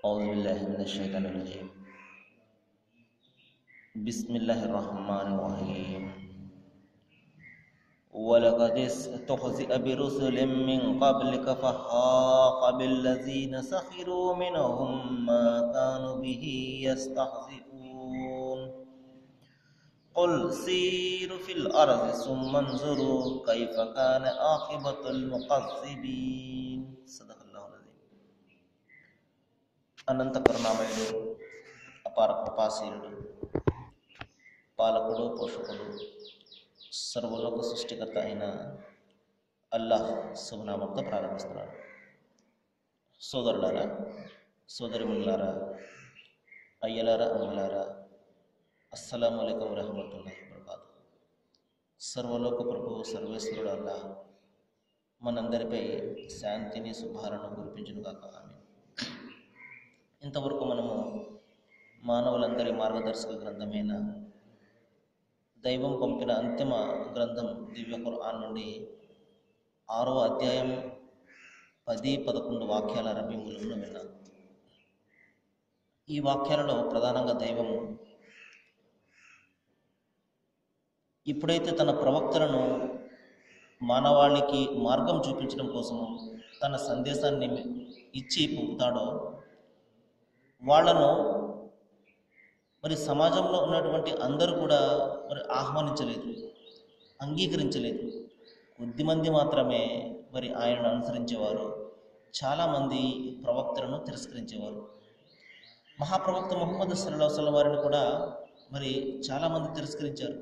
أعوذ بالله من الشيطان الرجيم بسم الله الرحمن الرحيم ولقد استهزئ برسل من قبلك فحاق بالذين سخروا منهم ما كانوا به يستهزئون قل سيروا في الأرض ثم انظروا كيف كان عاقبة المكذبين صدق الله العظيم అనంత కరుణామయుడు అపార కృపాశీలుడు పాలకుడు పోషకుడు సర్వలోక సృష్టికర్త అయిన అల్లాహ్ శుభనామంతో ప్రారంభిస్తున్నాను సోదరులారా సోదరిములారా అయ్యలారా అమ్మలారా అస్సలం అయికం రహమతుల్లాహి వబర్కాతు సర్వలోక ప్రభు సర్వేశ్వరుడు అల్లాహ్ మనందరిపై శాంతిని శుభాలను కురిపించును కాక ఆమె ఇంతవరకు మనము మానవులందరి మార్గదర్శక గ్రంథమైన దైవం పంపిన అంతిమ గ్రంథం దివ్య ఖుర్ఆన్ నుండి ఆరో అధ్యాయం పది పదకొండు వాక్యాల అరబీ మూలంలో విన్నాం ఈ వాక్యాలలో ప్రధానంగా దైవము ఇప్పుడైతే తన ప్రవక్తలను మానవాళికి మార్గం చూపించడం కోసం తన సందేశాన్ని ఇచ్చి పంపుతాడో వాళ్ళను మరి సమాజంలో ఉన్నటువంటి అందరూ కూడా మరి ఆహ్వానించలేదు అంగీకరించలేదు కొద్దిమంది మాత్రమే మరి ఆయనను అనుసరించేవారు చాలామంది ప్రవక్తలను తిరస్కరించేవారు మహాప్రవక్త ముహమ్మద్ సల్లా వసలం వారిని కూడా మరి చాలామంది తిరస్కరించారు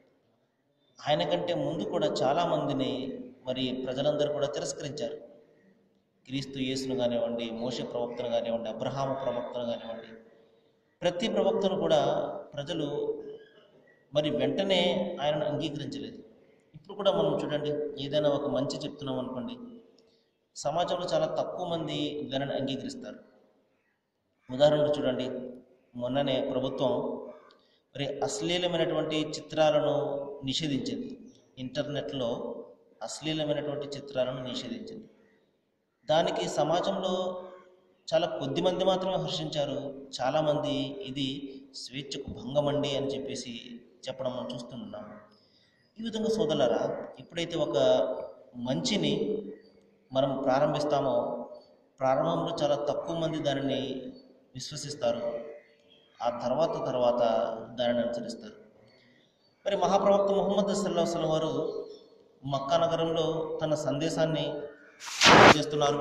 ఆయన కంటే ముందు కూడా చాలామందిని మరి ప్రజలందరూ కూడా తిరస్కరించారు క్రీస్తు యేసును కానివ్వండి మోష ప్రవక్తను కానివ్వండి అబ్రహామ ప్రవక్తను కానివ్వండి ప్రతి ప్రవక్తను కూడా ప్రజలు మరి వెంటనే ఆయనను అంగీకరించలేదు ఇప్పుడు కూడా మనం చూడండి ఏదైనా ఒక మంచి చెప్తున్నాం అనుకోండి సమాజంలో చాలా తక్కువ మంది దానిని అంగీకరిస్తారు ఉదాహరణకు చూడండి మొన్ననే ప్రభుత్వం మరి అశ్లీలమైనటువంటి చిత్రాలను నిషేధించింది ఇంటర్నెట్లో అశ్లీలమైనటువంటి చిత్రాలను నిషేధించింది దానికి సమాజంలో చాలా కొద్ది మంది మాత్రమే హర్షించారు చాలామంది ఇది స్వేచ్ఛకు భంగమండి అని చెప్పేసి చెప్పడం మనం చూస్తున్నాం ఈ విధంగా సోదరులారా ఎప్పుడైతే ఒక మంచిని మనం ప్రారంభిస్తామో ప్రారంభంలో చాలా తక్కువ మంది దానిని విశ్వసిస్తారు ఆ తర్వాత తర్వాత దానిని అనుసరిస్తారు మరి మహాప్రవక్త ముహమ్మద్ సల్లా వసలం వారు మక్కా నగరంలో తన సందేశాన్ని చేస్తున్నారు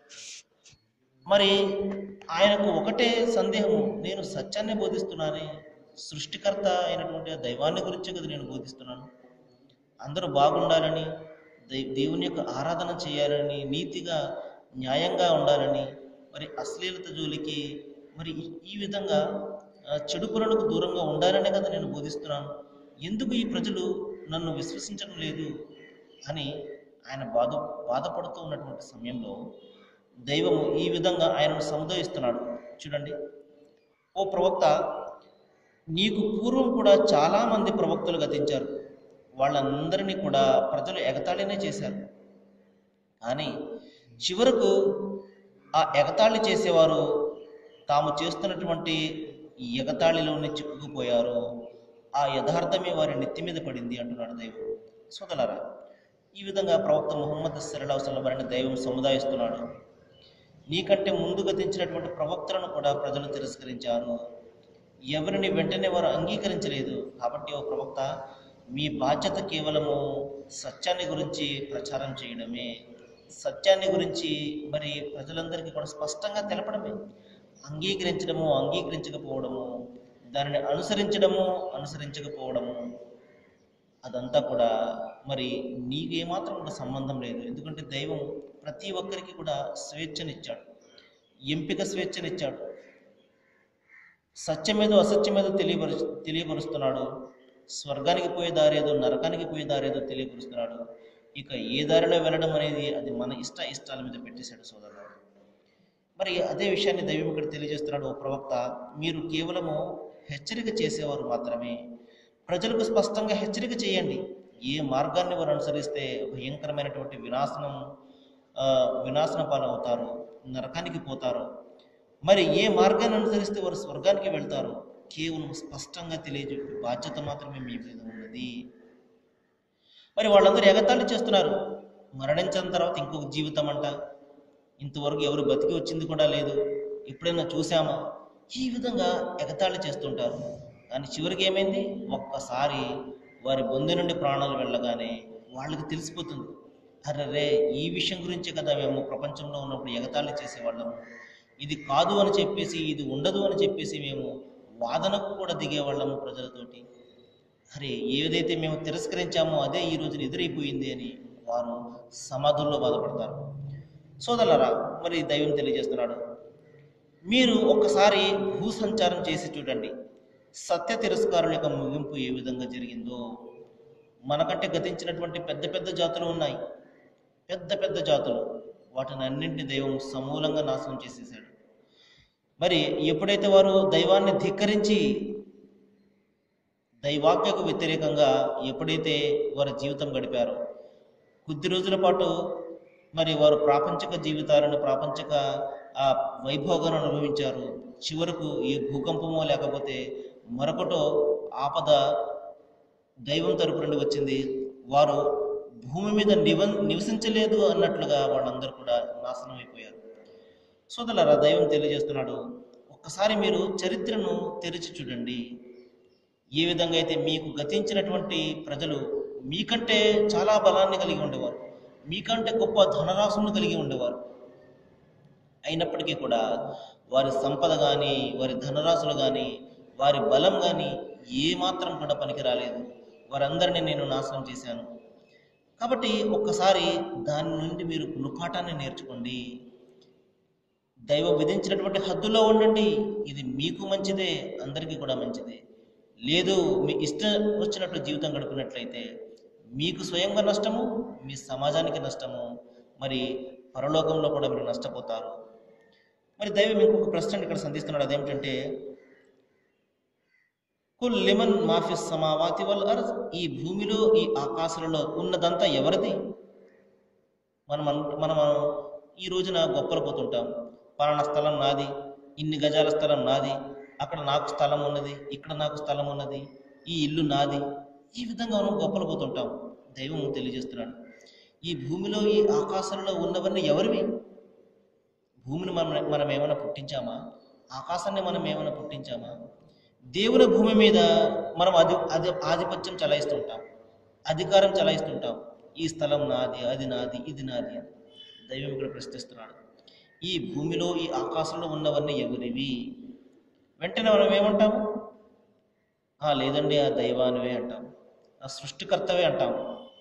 మరి ఆయనకు ఒకటే సందేహము నేను సత్యాన్ని బోధిస్తున్నానే సృష్టికర్త అయినటువంటి ఆ దైవాన్ని గురించి కదా నేను బోధిస్తున్నాను అందరూ బాగుండాలని దై దేవుని యొక్క ఆరాధన చేయాలని నీతిగా న్యాయంగా ఉండాలని మరి అశ్లీలత జోలికి మరి ఈ విధంగా చెడు పనులకు దూరంగా ఉండాలనే కదా నేను బోధిస్తున్నాను ఎందుకు ఈ ప్రజలు నన్ను విశ్వసించడం లేదు అని ఆయన బాధ బాధపడుతూ ఉన్నటువంటి సమయంలో దైవము ఈ విధంగా ఆయనను సముదాయిస్తున్నాడు చూడండి ఓ ప్రవక్త నీకు పూర్వం కూడా చాలామంది ప్రవక్తలు గతించారు వాళ్ళందరినీ కూడా ప్రజలు ఎగతాళినే చేశారు కానీ చివరకు ఆ ఎగతాళి చేసేవారు తాము చేస్తున్నటువంటి ఎగతాళిలోనే చిక్కుకుపోయారు ఆ యథార్థమే వారి నెత్తి మీద పడింది అంటున్నాడు దైవం సోదలరా ఈ విధంగా ప్రవక్త ముహమ్మద్ సల్లా వసలం వారిని దైవం సముదాయిస్తున్నాడు నీకంటే ముందు గతించినటువంటి ప్రవక్తలను కూడా ప్రజలు తిరస్కరించారు ఎవరిని వెంటనే వారు అంగీకరించలేదు కాబట్టి ఓ ప్రవక్త మీ బాధ్యత కేవలము సత్యాన్ని గురించి ప్రచారం చేయడమే సత్యాన్ని గురించి మరి ప్రజలందరికీ కూడా స్పష్టంగా తెలపడమే అంగీకరించడము అంగీకరించకపోవడము దానిని అనుసరించడము అనుసరించకపోవడము అదంతా కూడా మరి నీకేమాత్రం కూడా సంబంధం లేదు ఎందుకంటే దైవం ప్రతి ఒక్కరికి కూడా స్వేచ్ఛనిచ్చాడు ఎంపిక స్వేచ్ఛనిచ్చాడు సత్యమేదో అసత్యమేదో తెలియపరు తెలియపరుస్తున్నాడు స్వర్గానికి పోయే దారేదో నరకానికి పోయే దారేదో తెలియపరుస్తున్నాడు ఇక ఏ దారిలో వెళ్ళడం అనేది అది మన ఇష్ట ఇష్టాల మీద పెట్టేశాడు సోదరుడు మరి అదే విషయాన్ని దైవం ఇక్కడ తెలియజేస్తున్నాడు ఓ ప్రవక్త మీరు కేవలము హెచ్చరిక చేసేవారు మాత్రమే ప్రజలకు స్పష్టంగా హెచ్చరిక చేయండి ఏ మార్గాన్ని వారు అనుసరిస్తే భయంకరమైనటువంటి వినాశనం ఆ, వినాశన పాలవుతారు నరకానికి పోతారు మరి ఏ మార్గాన్ని అనుసరిస్తే వారు స్వర్గానికి వెళ్తారో కేవలం స్పష్టంగా తెలియజెప్పే బాధ్యత మాత్రమే మీ మీద ఉన్నది మరి వాళ్ళందరూ ఎగతాళి చేస్తున్నారు మరణించిన తర్వాత ఇంకొక జీవితం అంట ఇంతవరకు ఎవరు బతికి వచ్చింది కూడా లేదు ఎప్పుడైనా చూసామా ఈ విధంగా ఎగతాళి చేస్తుంటారు కానీ చివరికి ఏమైంది ఒక్కసారి వారి బొందు నుండి ప్రాణాలు వెళ్ళగానే వాళ్ళకి తెలిసిపోతుంది అర్రే ఈ విషయం గురించే కదా మేము ప్రపంచంలో ఉన్నప్పుడు ఎగతాళి చేసేవాళ్ళము ఇది కాదు అని చెప్పేసి ఇది ఉండదు అని చెప్పేసి మేము వాదనకు కూడా దిగేవాళ్ళము ప్రజలతోటి అరే ఏదైతే మేము తిరస్కరించామో అదే ఈ రోజున ఎదురైపోయింది అని వారు సమాధుల్లో బాధపడతారు సోదరులారా మరి దైవం తెలియజేస్తున్నాడు మీరు ఒక్కసారి భూ సంచారం చేసి చూడండి సత్య తిరస్కారుల యొక్క ముగింపు ఏ విధంగా జరిగిందో మనకంటే గతించినటువంటి పెద్ద పెద్ద జాతులు ఉన్నాయి పెద్ద పెద్ద జాతులు వాటిని అన్నింటినీ దైవం సమూలంగా నాశనం చేసేసాడు మరి ఎప్పుడైతే వారు దైవాన్ని ధిక్కరించి దైవాజ్ఞకు వ్యతిరేకంగా ఎప్పుడైతే వారి జీవితం గడిపారో కొద్ది రోజుల పాటు మరి వారు ప్రాపంచిక జీవితాలను ప్రాపంచిక ఆ వైభోగాన్ని అనుభవించారు చివరకు ఏ భూకంపమో లేకపోతే మరొకటో ఆపద దైవం తరపు నుండి వచ్చింది వారు భూమి మీద నివ నివసించలేదు అన్నట్లుగా వాళ్ళందరూ కూడా నాశనం అయిపోయారు సోదరులారా దైవం తెలియజేస్తున్నాడు ఒక్కసారి మీరు చరిత్రను తెరిచి చూడండి ఏ విధంగా అయితే మీకు గతించినటువంటి ప్రజలు మీకంటే చాలా బలాన్ని కలిగి ఉండేవారు మీకంటే గొప్ప ధనరాశులను కలిగి ఉండేవారు అయినప్పటికీ కూడా వారి సంపద కానీ వారి ధనరాశులు కానీ వారి బలం కానీ ఏమాత్రం కూడా పనికి రాలేదు వారందరినీ నేను నాశనం చేశాను కాబట్టి ఒక్కసారి దాని నుండి మీరు గుణపాఠాన్ని నేర్చుకోండి దైవం విధించినటువంటి హద్దులో ఉండండి ఇది మీకు మంచిదే అందరికీ కూడా మంచిదే లేదు మీ ఇష్టం వచ్చినట్టు జీవితం గడిపినట్లయితే మీకు స్వయంగా నష్టము మీ సమాజానికి నష్టము మరి పరలోకంలో కూడా మీరు నష్టపోతారు మరి దైవం ఇంకొక ప్రశ్న ఇక్కడ సంధిస్తున్నాడు అదేమిటంటే కుల్ లిమన్ మాఫిస్ సమావాతి వల్ అర్జ్ ఈ భూమిలో ఈ ఆకాశాలలో ఉన్నదంతా ఎవరిది మనం అన్- మనం ఈ రోజున గొప్పలు పోతుంటాం పలానా స్థలం నాది ఇన్ని గజాల స్థలం నాది అక్కడ నాకు స్థలం ఉన్నది ఇక్కడ నాకు స్థలం ఉన్నది ఈ ఇల్లు నాది ఈ విధంగా మనం గొప్పలు పోతుంటాం దైవం తెలియజేస్తున్నాడు ఈ భూమిలో ఈ ఆకాశంలో ఉన్నవన్నీ ఎవరివి భూమిని మనం మనం ఏమైనా పుట్టించామా ఆకాశాన్ని మనం ఏమైనా పుట్టించామా దేవుని భూమి మీద మనం అది అది ఆధిపత్యం చలాయిస్తుంటాం అధికారం చలాయిస్తుంటాం ఈ స్థలం నాది అది నాది ఇది నాది అని దైవం ఇక్కడ ప్రశ్నిస్తున్నాడు ఈ భూమిలో ఈ ఆకాశంలో ఉన్నవన్నీ ఎవరివి వెంటనే మనం ఏమంటాము "ఆ, లేదండి ఆ దైవానివే అంటాం ఆ సృష్టికర్తవే అంటాం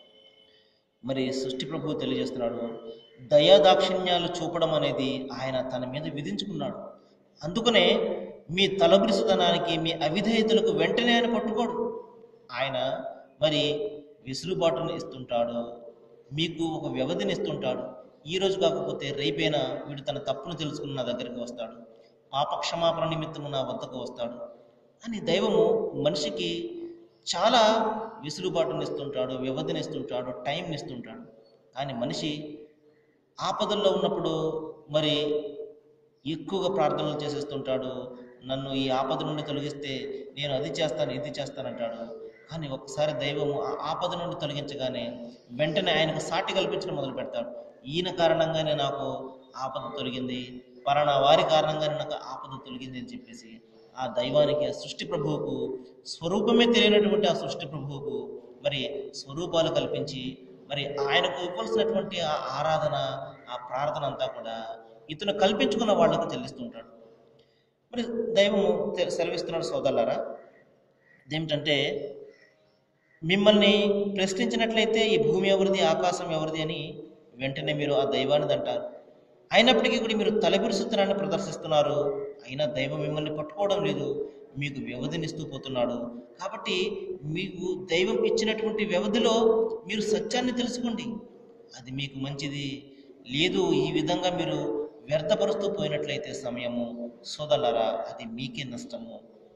మరి సృష్టి ప్రభువు తెలియజేస్తున్నాడు దయా దాక్షిణ్యాలు చూపడం అనేది ఆయన తన మీద విధించుకున్నాడు అందుకనే మీ తలబిరుసుతనానికి మీ అవిధేయతలకు వెంటనే ఆయన పట్టుకోడు ఆయన మరి విసులుబాటును ఇస్తుంటాడు మీకు ఒక వ్యవధిని ఇస్తుంటాడు ఈ రోజు కాకపోతే రేపైనా వీడు తన తప్పును తెలుసుకుని నా దగ్గరికి వస్తాడు పాపక్షమాపణ నిమిత్తము నా వద్దకు వస్తాడు అని దైవము మనిషికి చాలా విసులుబాటుని ఇస్తుంటాడు వ్యవధిని ఇస్తుంటాడు టైంని ఇస్తుంటాడు కానీ మనిషి ఆపదల్లో ఉన్నప్పుడు మరి ఎక్కువగా ప్రార్థనలు చేసేస్తుంటాడు నన్ను ఈ ఆపద నుండి తొలగిస్తే నేను అది చేస్తాను ఇది చేస్తానంటాడు కానీ ఒకసారి దైవము ఆ ఆపద నుండి తొలగించగానే వెంటనే ఆయనకు సాటి కల్పించడం మొదలు పెడతాడు ఈయన కారణంగానే నాకు ఆపద తొలగింది పలానా వారి కారణంగానే నాకు ఆపద తొలగింది అని చెప్పేసి ఆ దైవానికి ఆ సృష్టి ప్రభువుకు స్వరూపమే తెలియనటువంటి ఆ సృష్టి ప్రభువుకు మరి స్వరూపాలు కల్పించి మరి ఆయనకు ఇవ్వాల్సినటువంటి ఆ ఆరాధన ఆ ప్రార్థన అంతా కూడా ఇతను కల్పించుకున్న వాళ్లకు చెల్లిస్తుంటాడు మరి దైవము తె- సెలవిస్తున్నాడు సోదరులారా అదేమిటంటే మిమ్మల్ని ప్రశ్నించినట్లయితే ఈ భూమి ఎవరిది ఆకాశం ఎవరిది అని వెంటనే మీరు ఆ దైవాన్ని అంటారు అయినప్పటికీ కూడా మీరు తలబిరుసుతనాన్ని ప్రదర్శిస్తున్నారు అయినా దైవం మిమ్మల్ని పట్టుకోవడం లేదు మీకు వ్యవధినిస్తూ పోతున్నాడు కాబట్టి మీకు దైవం ఇచ్చినటువంటి వ్యవధిలో మీరు సత్యాన్ని తెలుసుకోండి అది మీకు మంచిది లేదు ఈ విధంగా మీరు వ్యర్థపరుస్తూ పోయినట్లయితే సమయము సోదరులారా అది మీకే నష్టము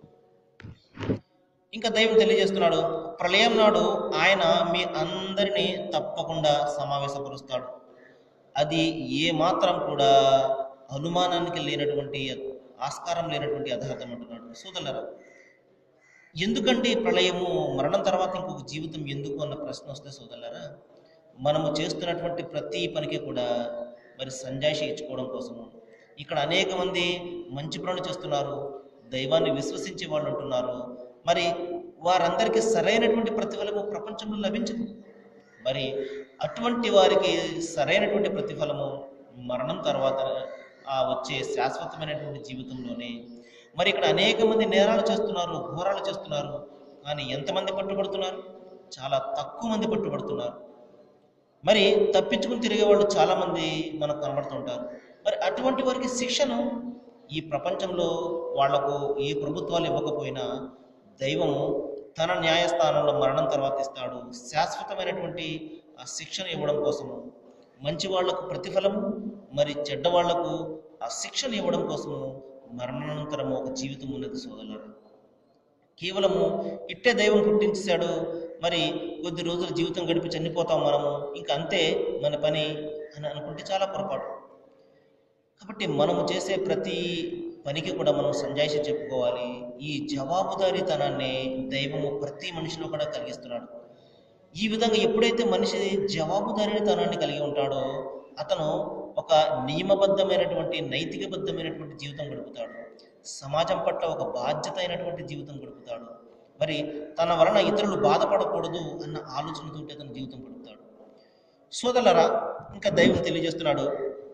ఇంకా దైవం తెలియజేస్తున్నాడు ప్రళయం నాడు ఆయన మీ అందరినీ తప్పకుండా సమావేశపరుస్తాడు అది ఏ మాత్రం కూడా అనుమానానికి లేనటువంటి ఆస్కారం లేనటువంటి యథార్థం అంటున్నాడు సోదరులారా ఎందుకంటే ఈ ప్రళయము మరణం తర్వాత ఇంకొక జీవితం ఎందుకు అన్న ప్రశ్న వస్తే సోదరులారా మనము చేస్తున్నటువంటి ప్రతి పనికి కూడా మరి సంజాయిషి ఇచ్చుకోవడం కోసము ఇక్కడ అనేక మంది మంచి పనులు చేస్తున్నారు దైవాన్ని విశ్వసించే వాళ్ళు ఉంటున్నారు మరి వారందరికీ సరైనటువంటి ప్రతిఫలము ప్రపంచంలో లభించదు మరి అటువంటి వారికి సరైనటువంటి ప్రతిఫలము మరణం తర్వాత ఆ వచ్చే శాశ్వతమైనటువంటి జీవితంలోనే మరి ఇక్కడ అనేక మంది నేరాలు చేస్తున్నారు ఘోరాలు చేస్తున్నారు కానీ ఎంతమంది పట్టుబడుతున్నారు చాలా తక్కువ మంది పట్టుబడుతున్నారు మరి తప్పించుకుని తిరిగే వాళ్ళు చాలా మంది మనకు కనబడుతుంటారు మరి అటువంటి వారికి శిక్షను ఈ ప్రపంచంలో వాళ్లకు ఏ ప్రభుత్వాలు ఇవ్వకపోయినా దైవము తన న్యాయస్థానంలో మరణం తర్వాత ఇస్తాడు శాశ్వతమైనటువంటి ఆ శిక్షను ఇవ్వడం కోసము మంచి వాళ్లకు ప్రతిఫలము మరి చెడ్డ వాళ్లకు ఆ శిక్షను ఇవ్వడం కోసము మరణానంతరము ఒక జీవితం ఉన్నది సోదరులారా కేవలము ఇట్టే దైవం పుట్టించాడు మరి కొద్ది రోజుల జీవితం గడిపి చనిపోతాం మనము ఇంకా అంతే మన పని అని అనుకుంటే చాలా పొరపాటు కాబట్టి మనము చేసే ప్రతి పనికి కూడా మనం సంజాయిషి చెప్పుకోవాలి ఈ జవాబుదారీతనాన్ని దైవము ప్రతి మనిషిలో కూడా కలిగిస్తున్నాడు ఈ విధంగా ఎప్పుడైతే మనిషి జవాబుదారీతనాన్ని కలిగి ఉంటాడో అతను ఒక నియమబద్ధమైనటువంటి నైతికబద్ధమైనటువంటి జీవితం గడుపుతాడు సమాజం పట్ల ఒక బాధ్యత అయినటువంటి జీవితం గడుపుతాడు మరి తన వలన ఇతరులు బాధపడకూడదు అన్న ఆలోచనతోటి అతను జీవితం గడుపుతాడు సోదరులరా ఇంకా దైవం తెలియజేస్తున్నాడు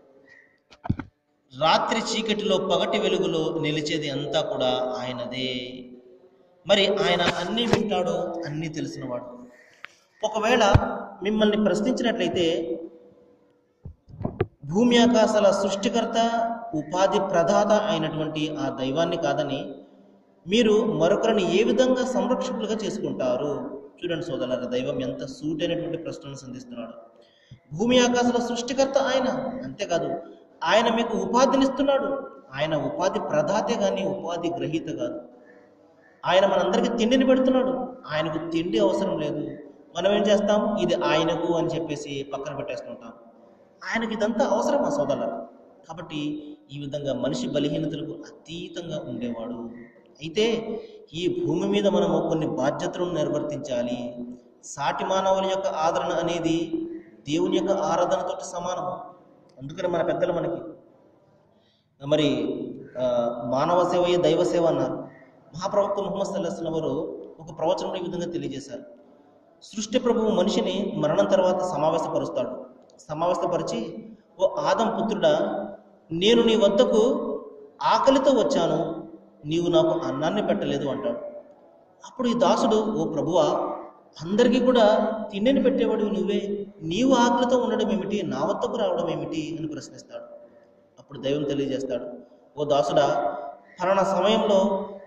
రాత్రి చీకటిలో పగటి వెలుగులో నిలిచేది అంతా కూడా ఆయనదే మరి ఆయన అన్నీ వింటాడు అన్నీ తెలిసినవాడు ఒకవేళ మిమ్మల్ని ప్రశ్నించినట్లయితే భూమి ఆకాశాల సృష్టికర్త ఉపాధి ప్రదాత అయినటువంటి ఆ దైవాన్ని కాదని మీరు మరొకరిని ఏ విధంగా సంరక్షకులుగా చేసుకుంటారు చూడండి సోదరుల దైవం ఎంత సూటైనటువంటి ప్రశ్నను సంధిస్తున్నాడు భూమి ఆకాశాల సృష్టికర్త ఆయన అంతేకాదు ఆయన మీకు ఉపాధినిస్తున్నాడు ఆయన ఉపాధి ప్రదాతే కానీ ఉపాధి గ్రహీత కాదు ఆయన మనందరికీ తిండిని పెడుతున్నాడు ఆయనకు తిండి అవసరం లేదు మనం ఏం చేస్తాం ఇది ఆయనకు అని చెప్పేసి పక్కన పెట్టేస్తుంటాం ఆయనకి ఇదంతా అవసరం ఆ సోదరుల కాబట్టి ఈ విధంగా మనిషి బలహీనతలకు అతీతంగా ఉండేవాడు అయితే ఈ భూమి మీద మనము కొన్ని బాధ్యతలను నిర్వర్తించాలి సాటి మానవుల యొక్క ఆదరణ అనేది దేవుని యొక్క ఆరాధనతోటి సమానం అందుకని మన పెద్దలు మనకి మరి ఆ, మానవ సేవయే దైవ సేవ అన్నారు మహాప్రవక్త ముహమ్మద్ సల్లాహం వారు ఒక ప్రవచనంలో ఈ విధంగా తెలియజేశారు సృష్టి ప్రభువు మనిషిని మరణం తర్వాత సమావేశపరుస్తాడు సమావేశపరిచి ఓ ఆదం పుత్రుడా నేను నీ వద్దకు ఆకలితో వచ్చాను నీవు నాకు అన్నాన్ని పెట్టలేదు అంటాడు అప్పుడు ఈ దాసుడు ఓ ప్రభువా అందరికీ కూడా తిండిని పెట్టేవాడు నువ్వే నీవు ఆకలితో ఉండడం ఏమిటి నా వద్దకు రావడం ఏమిటి అని ప్రశ్నిస్తాడు అప్పుడు దైవం తెలియజేస్తాడు ఓ దాసుడా ఫలానా సమయంలో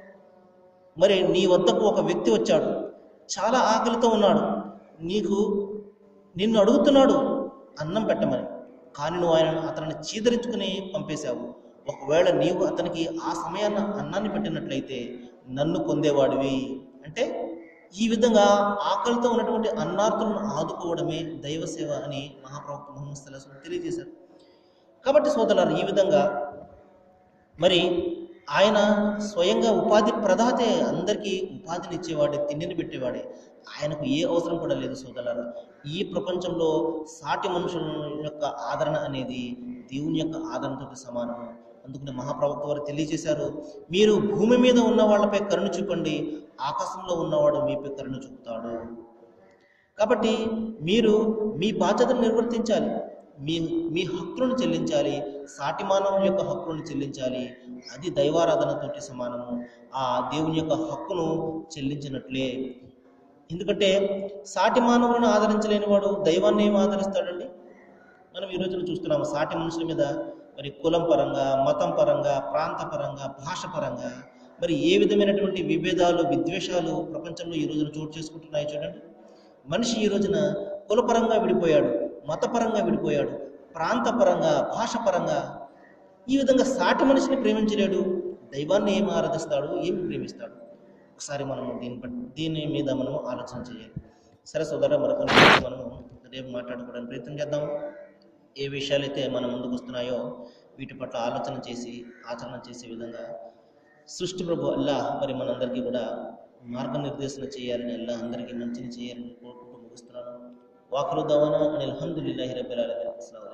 మరి నీ వద్దకు ఒక వ్యక్తి వచ్చాడు చాలా ఆకలితో ఉన్నాడు నీకు నిన్ను అడుగుతున్నాడు అన్నం పెట్టమని కానీ నువ్వు ఆయన అతనిని చీదరించుకుని పంపేశావు ఒకవేళ నీవు అతనికి ఆ సమయాన్న అన్నాన్ని పెట్టినట్లయితే నన్ను పొందేవాడివి అంటే ఈ విధంగా ఆకలితో ఉన్నటువంటి అన్నార్థులను ఆదుకోవడమే దైవ సేవ అని మహాప్రవక్త ముహమ్మద్ సల్లాహ్ తెలియజేశారు కాబట్టి సోదరులారు ఈ విధంగా మరి ఆయన స్వయంగా ఉపాధి ప్రదాతే అందరికీ ఉపాధిని ఇచ్చేవాడే తిండిని పెట్టేవాడే ఆయనకు ఏ అవసరం కూడా లేదు సోదరులారా ఈ ప్రపంచంలో సాటి మనుషుల యొక్క ఆదరణ అనేది దేవుని యొక్క ఆదరణతో సమానము అందుకని మహాప్రవక్త వారు తెలియజేశారు మీరు భూమి మీద ఉన్న వాళ్ళపై కరుణ చూపండి ఆకాశంలో ఉన్నవాడు మీపై కరుణ చూపుతాడు కాబట్టి మీరు మీ బాధ్యతను నిర్వర్తించాలి మీ మీ హక్కులను చెల్లించాలి సాటి మానవుల యొక్క హక్కులను చెల్లించాలి అది దైవారాధనతోటి సమానము ఆ దేవుని యొక్క హక్కును చెల్లించినట్లే ఎందుకంటే సాటి మానవులను ఆదరించలేని వాడు దైవాన్ని ఏం ఆదరిస్తాడండి మనం ఈ రోజున చూస్తున్నాము సాటి మనుషుల మీద మరి కులం పరంగా మతం పరంగా ప్రాంత పరంగా భాష పరంగా మరి ఏ విధమైనటువంటి విభేదాలు విద్వేషాలు ప్రపంచంలో ఈ రోజున చోటు చేసుకుంటున్నాయి చూడండి మనిషి ఈ రోజున కులపరంగా విడిపోయాడు మతపరంగా విడిపోయాడు ప్రాంతపరంగా భాష పరంగా ఈ విధంగా సాటి మనిషిని ప్రేమించలేడు దైవాన్ని ఏం ఆరాధిస్తాడు ఏమి ప్రేమిస్తాడు ఒకసారి మనము దీని పట్ దీని మీద మనము ఆలోచన చేయాలి సరే సోదర మరొక మనము రేపు మాట్లాడుకోవడానికి ప్రయత్నం చేద్దాం ఏ విషయాలైతే మన ముందుకు వస్తున్నాయో వీటి పట్ల ఆలోచన చేసి ఆచరణ చేసే విధంగా సృష్టి ప్రభు అల్లా మరి మనందరికీ కూడా మార్గనిర్దేశన చేయాలని అల్లా అందరికీ మంచిని చేయాలని కోరుకుంటూ ముగిస్తున్నాను వాకులు దవానా అని అల్హమ్దుల్లాహి రబ్బిల్ ఆలమీన్ అస్సలాము